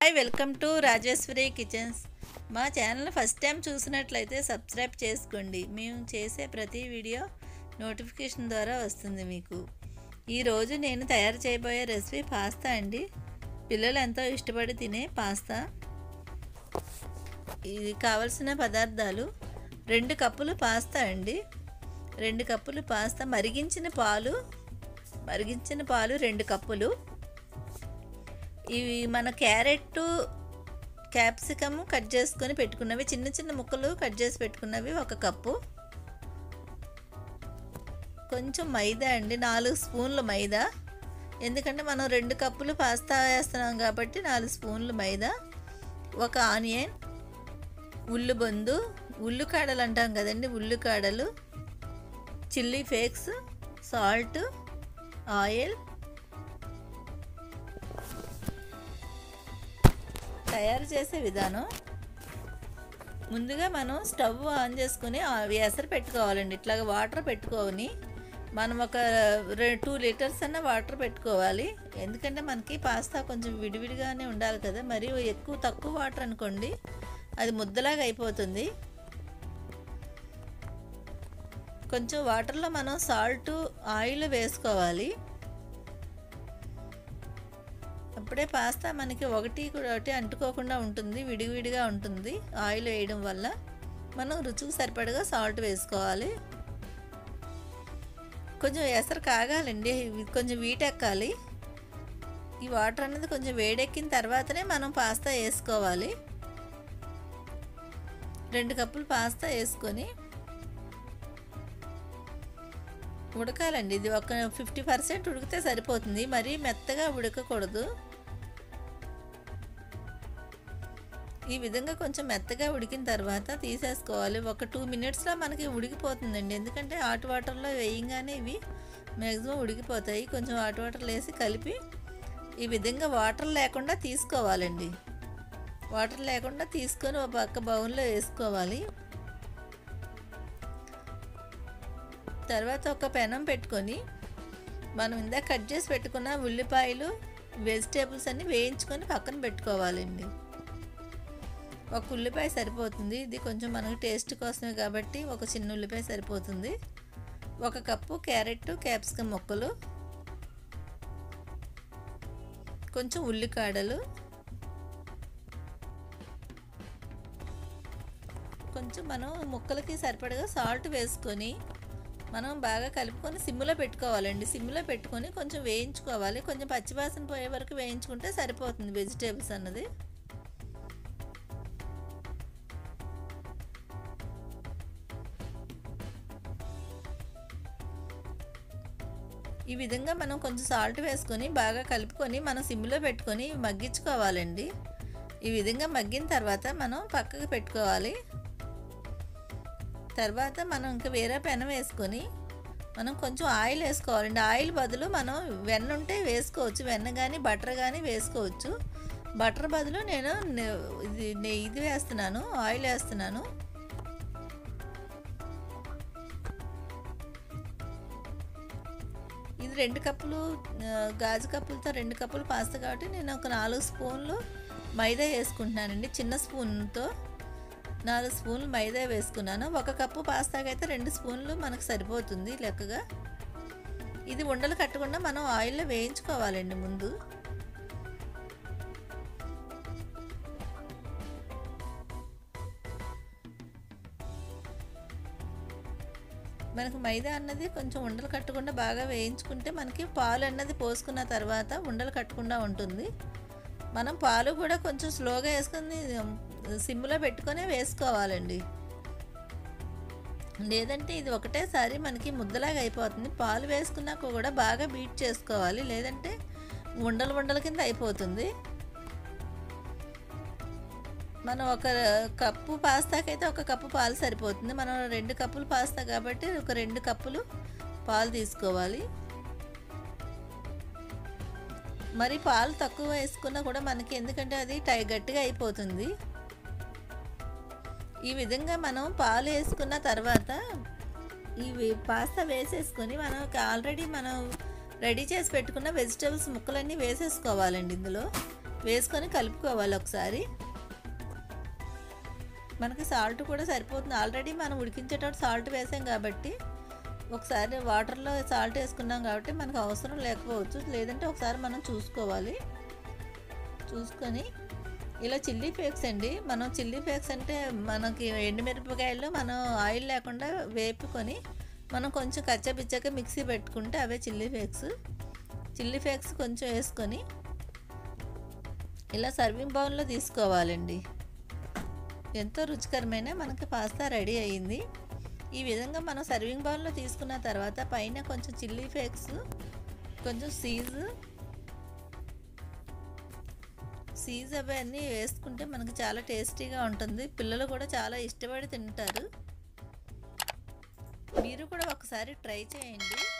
hi welcome to Rajeshwari kitchens మా channel first time చూసినట్లయితే subscribe చేసుకోండి మేము చేసే ప్రతి వీడియో నోటిఫికేషన్ ద్వారా వస్తుంది మీకు ఈరోజు నేను తయారు చేయబోయే రెసిపీ పాస్తా అండి పిల్లలు ఎంతో ఇష్టపడి తినే పాస్తా ఇది కావలసిన పదార్థాలు రెండు కప్పులు పాస్తా అండి రెండు కప్పులు పాస్తా మరిగించిన పాలు మరిగించిన పాలు రెండు కప్పులు ఇవి మన క్యారెట్ క్యాప్సికమ్ కట్ చేసుకొని పెట్టుకున్నవి చిన్న చిన్న ముక్కలు కట్ చేసి పెట్టుకున్నవి ఒక కప్పు కొంచెం మైదా అండి నాలుగు స్పూన్లు మైదా ఎందుకంటే మనం రెండు కప్పులు పాస్తా వేస్తున్నాం కాబట్టి నాలుగు స్పూన్లు మైదా ఒక ఆనియన్ ఉల్లిబొందు ఉల్లికాడలు అంటాం కదండి ఉల్లికాడలు చిల్లీ ఫ్లేక్స్ సాల్ట్ ఆయిల్ తయారు చేసే విధానం ముందుగా మనం స్టవ్ ఆన్ చేసుకుని ఎసరు పెట్టుకోవాలండి ఇట్లాగ వాటర్ పెట్టుకొని మనం ఒక టూ లీటర్స్ అన్న వాటర్ పెట్టుకోవాలి ఎందుకంటే మనకి పాస్తా కొంచెం విడివిడిగానే ఉండాలి కదా మరి ఎక్కువ తక్కువ వాటర్ అనుకోండి అది ముద్దలాగా అయిపోతుంది కొంచెం వాటర్లో మనం సాల్ట్ ఆయిల్ వేసుకోవాలి అప్పుడే పాస్తా మనకి ఒకటి ఒకటి అంటుకోకుండా ఉంటుంది విడివిడిగా ఉంటుంది ఆయిల్ వేయడం వల్ల మనం రుచికి సరిపడగా సాల్ట్ వేసుకోవాలి కొంచెం ఎసరు కాగాలండి కొంచెం వీటెక్కాలి ఈ వాటర్ అనేది కొంచెం వేడెక్కిన తర్వాతనే మనం పాస్తా వేసుకోవాలి రెండు కప్పులు పాస్తా వేసుకొని ఉడకాలండి ఇది ఒక ఫిఫ్టీ పర్సెంట్ ఉడికితే సరిపోతుంది మరీ మెత్తగా ఉడకకూడదు ఈ విధంగా కొంచెం మెత్తగా ఉడికిన తర్వాత తీసేసుకోవాలి ఒక టూ మినిట్స్లో మనకి ఉడికిపోతుందండి ఎందుకంటే హాట్ వాటర్లో వేయంగానే ఇవి మ్యాక్సిమం ఉడికిపోతాయి కొంచెం హాట్ వాటర్లో వేసి కలిపి ఈ విధంగా వాటర్ లేకుండా తీసుకోవాలండి వాటర్ లేకుండా తీసుకొని ఒక పక్క బౌన్లో వేసుకోవాలి తర్వాత ఒక పెనం పెట్టుకొని మనం ఇందాక కట్ చేసి పెట్టుకున్న ఉల్లిపాయలు వెజిటేబుల్స్ అన్నీ వేయించుకొని పక్కన పెట్టుకోవాలండి ఒక ఉల్లిపాయ సరిపోతుంది ఇది కొంచెం మనకి టేస్ట్ కోసమే కాబట్టి ఒక చిన్న ఉల్లిపాయ సరిపోతుంది ఒక కప్పు క్యారెట్ క్యాప్సికమ్ ముక్కలు కొంచెం ఉల్లికాడలు కొంచెం మనం ముక్కలకి సరిపడగా సాల్ట్ వేసుకొని మనం బాగా కలుపుకొని సిమ్లో పెట్టుకోవాలండి సిమ్లో పెట్టుకొని కొంచెం వేయించుకోవాలి కొంచెం పచ్చివాసన పోయే వరకు వేయించుకుంటే సరిపోతుంది వెజిటేబుల్స్ అన్నది ఈ విధంగా మనం కొంచెం సాల్ట్ వేసుకొని బాగా కలుపుకొని మనం సిమ్లో పెట్టుకొని మగ్గించుకోవాలండి ఈ విధంగా మగ్గిన తర్వాత మనం పక్కకు పెట్టుకోవాలి తర్వాత మనం ఇంకా వేరే పెనం వేసుకొని మనం కొంచెం ఆయిల్ వేసుకోవాలండి ఆయిల్ బదులు మనం వెన్న ఉంటే వేసుకోవచ్చు వెన్న కానీ బటర్ కానీ వేసుకోవచ్చు బటర్ బదులు నేను ఇది ఇది వేస్తున్నాను ఆయిల్ వేస్తున్నాను ఇది రెండు కప్పులు గాజు కప్పులతో రెండు కప్పులు పాస్తా కాబట్టి నేను ఒక నాలుగు స్పూన్లు మైదా వేసుకుంటున్నానండి చిన్న స్పూన్తో నాలుగు స్పూన్లు మైదా వేసుకున్నాను ఒక కప్పు పాస్తాకి అయితే రెండు స్పూన్లు మనకు సరిపోతుంది లెక్కగా ఇది ఉండలు కట్టకుండా మనం ఆయిల్లో వేయించుకోవాలండి ముందు మనకు మైదా అన్నది కొంచెం ఉండలు కట్టకుండా బాగా వేయించుకుంటే మనకి పాలు అన్నది పోసుకున్న తర్వాత ఉండలు కట్టకుండా ఉంటుంది మనం పాలు కూడా కొంచెం స్లోగా వేసుకొని సిమ్లో పెట్టుకొని వేసుకోవాలండి లేదంటే ఇది ఒకటేసారి మనకి ముద్దలాగా అయిపోతుంది పాలు వేసుకున్నాక కూడా బాగా బీట్ చేసుకోవాలి లేదంటే ఉండలు ఉండల కింద అయిపోతుంది మనం ఒక కప్పు పాస్తాకైతే ఒక కప్పు పాలు సరిపోతుంది మనం రెండు కప్పులు పాస్తా కాబట్టి ఒక రెండు కప్పులు పాలు తీసుకోవాలి మరి పాలు తక్కువ వేసుకున్నా కూడా మనకి ఎందుకంటే అది టై గట్టిగా అయిపోతుంది ఈ విధంగా మనం పాలు వేసుకున్న తర్వాత ఇవి పాస్తా వేసేసుకొని మనం ఆల్రెడీ మనం రెడీ చేసి పెట్టుకున్న వెజిటేబుల్స్ ముక్కలన్నీ వేసేసుకోవాలండి ఇందులో వేసుకొని కలుపుకోవాలి ఒకసారి మనకి సాల్ట్ కూడా సరిపోతుంది ఆల్రెడీ మనం ఉడికించేటప్పుడు సాల్ట్ వేసాం కాబట్టి ఒకసారి వాటర్లో సాల్ట్ వేసుకున్నాం కాబట్టి మనకు అవసరం లేకపోవచ్చు లేదంటే ఒకసారి మనం చూసుకోవాలి చూసుకొని ఇలా చిల్లీ ఫ్లేక్స్ అండి మనం చిల్లీ ఫ్లేక్స్ అంటే మనకి ఎండుమిరపకాయలు మనం ఆయిల్ లేకుండా వేపుకొని మనం కొంచెం కచ్చపిచ్చాక మిక్సీ పెట్టుకుంటే అవే చిల్లీ ఫ్లేక్స్ చిల్లీ ఫ్లేక్స్ కొంచెం వేసుకొని ఇలా సర్వింగ్ బౌల్లో తీసుకోవాలండి ఎంతో రుచికరమైన మనకి పాస్తా రెడీ అయ్యింది ఈ విధంగా మనం సర్వింగ్ బౌల్లో తీసుకున్న తర్వాత పైన కొంచెం చిల్లీ ఫ్లేక్స్ కొంచెం సీజ్ సీజ్ అవన్నీ వేసుకుంటే మనకి చాలా టేస్టీగా ఉంటుంది పిల్లలు కూడా చాలా ఇష్టపడి తింటారు మీరు కూడా ఒకసారి ట్రై చేయండి